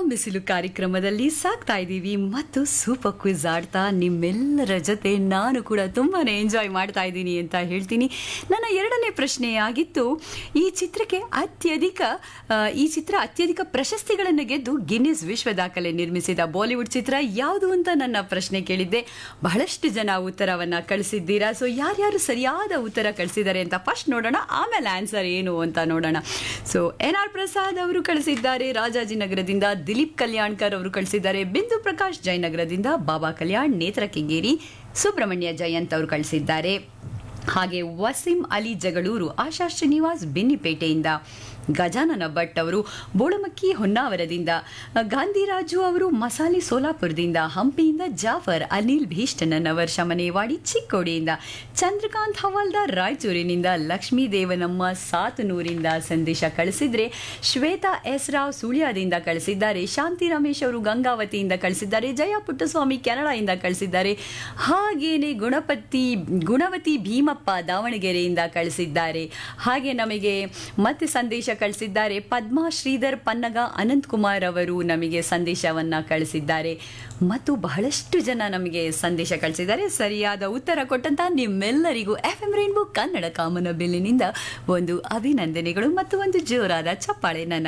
ಬಿಸಿಲು ಕಾರ್ಯಕ್ರಮದಲ್ಲಿ ಸಾಕ್ತಾ ಇದ್ದೀವಿ ಮತ್ತು ಸೂಪರ್ ಕ್ವಿಜ್ ಆಡ್ತಾ ನಿಮ್ಮೆಲ್ಲರ ಜೊತೆ ನಾನು ಕೂಡ ತುಂಬಾನೇ ಎಂಜಾಯ್ ಮಾಡ್ತಾ ಇದ್ದೀನಿ ಅಂತ ಹೇಳ್ತೀನಿ ನನ್ನ ಎರಡನೇ ಪ್ರಶ್ನೆ ಆಗಿತ್ತು ಈ ಚಿತ್ರಕ್ಕೆ ಅತ್ಯಧಿಕ ಆ, ಈ ಚಿತ್ರ ಅತ್ಯಧಿಕ ಪ್ರಶಸ್ತಿಗಳನ್ನು ಗೆದ್ದು ಗಿನ್ನಿಸ್ ವಿಶ್ವ ದಾಖಲೆ ನಿರ್ಮಿಸಿದ ಬಾಲಿವುಡ್ ಚಿತ್ರ ಯಾವುದು ಅಂತ ನನ್ನ ಪ್ರಶ್ನೆ ಕೇಳಿದ್ದೆ ಬಹಳಷ್ಟು ಜನ ಉತ್ತರವನ್ನ ಕಳಿಸಿದ್ದೀರಾ ಸೊ ಯಾರ್ಯಾರು ಸರಿಯಾದ ಉತ್ತರ ಕಳಿಸಿದ್ದಾರೆ ಅಂತ ಫಸ್ಟ್ ನೋಡೋಣ ಆಮೇಲೆ ಆನ್ಸರ್ ಏನು ಅಂತ ನೋಡೋಣ ಸೊ ಎನ್ ಆರ್ ಪ್ರಸಾದ್ ಅವರು ಕಳಿಸಿದ್ದಾರೆ ರಾಜಾಜಿನಗರದಿಂದ ದಿಲೀಪ್ ಕಲ್ಯಾಣ್ಕರ್ ಅವರು ಕಳಿಸಿದ್ದಾರೆ ಬಿಂದು ಪ್ರಕಾಶ್ ಜಯನಗರದಿಂದ ಬಾಬಾ ಕಲ್ಯಾಣ್ ನೇತ್ರ ಕೆಂಗೇರಿ ಸುಬ್ರಹ್ಮಣ್ಯ ಜಯಂತ್ ಅವರು ಕಳಿಸಿದ್ದಾರೆ ಹಾಗೆ ವಸೀಂ ಅಲಿ ಜಗಳೂರು ಆಶಾ ಶ್ರೀನಿವಾಸ್ ಬೆನ್ನಿಪೇಟೆಯಿಂದ ಗಜಾನನ ಭಟ್ ಅವರು ಬೋಳಮಕ್ಕಿ ಹೊನ್ನಾವರದಿಂದ ಗಾಂಧಿರಾಜು ಅವರು ಮಸಾಲಿ ಸೋಲಾಪುರದಿಂದ ಹಂಪಿಯಿಂದ ಜಾಫರ್ ಅನಿಲ್ ಭೀಷ್ಟನವರ್ ಶಮನೇವಾಡಿ ಚಿಕ್ಕೋಡಿಯಿಂದ ಚಂದ್ರಕಾಂತ್ ಹವಾಲ್ದಾರ್ ರಾಯಚೂರಿನಿಂದ ಲಕ್ಷ್ಮೀ ದೇವನಮ್ಮ ಸಾತನೂರಿಂದ ಸಂದೇಶ ಕಳಿಸಿದ್ರೆ ಶ್ವೇತಾ ಎಸ್ ರಾವ್ ಸುಳ್ಯದಿಂದ ಕಳಿಸಿದ್ದಾರೆ ಶಾಂತಿ ರಮೇಶ್ ಅವರು ಗಂಗಾವತಿಯಿಂದ ಕಳಿಸಿದ್ದಾರೆ ಜಯ ಪುಟ್ಟಸ್ವಾಮಿ ಕೆನಡಾಯಿಂದ ಕಳಿಸಿದ್ದಾರೆ ಹಾಗೇನೆ ಗುಣಪತಿ ಗುಣವತಿ ಭೀಮಪ್ಪ ದಾವಣಗೆರೆಯಿಂದ ಕಳಿಸಿದ್ದಾರೆ ಹಾಗೆ ನಮಗೆ ಮತ್ತೆ ಸಂದೇಶ ಕಳಿಸಿದ್ದಾರೆ ಪದ್ಮಾ ಶ್ರೀಧರ್ ಪನ್ನಗ ಅನಂತ್ ಕುಮಾರ್ ಅವರು ನಮಗೆ ಸಂದೇಶವನ್ನ ಕಳಿಸಿದ್ದಾರೆ ಮತ್ತು ಬಹಳಷ್ಟು ಜನ ನಮಗೆ ಸಂದೇಶ ಕಳಿಸಿದ್ದಾರೆ ಸರಿಯಾದ ಉತ್ತರ ಕೊಟ್ಟಂತ ನಿಮ್ಮೆಲ್ಲರಿಗೂ ಎಫ್ ಎಂ ರೈನ್ಬೋ ಕನ್ನಡ ಕಾಮನ ಬೆಲ್ಲಿನಿಂದ ಒಂದು ಅಭಿನಂದನೆಗಳು ಮತ್ತು ಒಂದು ಜೋರಾದ ಚಪ್ಪಾಳೆ ನನ್ನ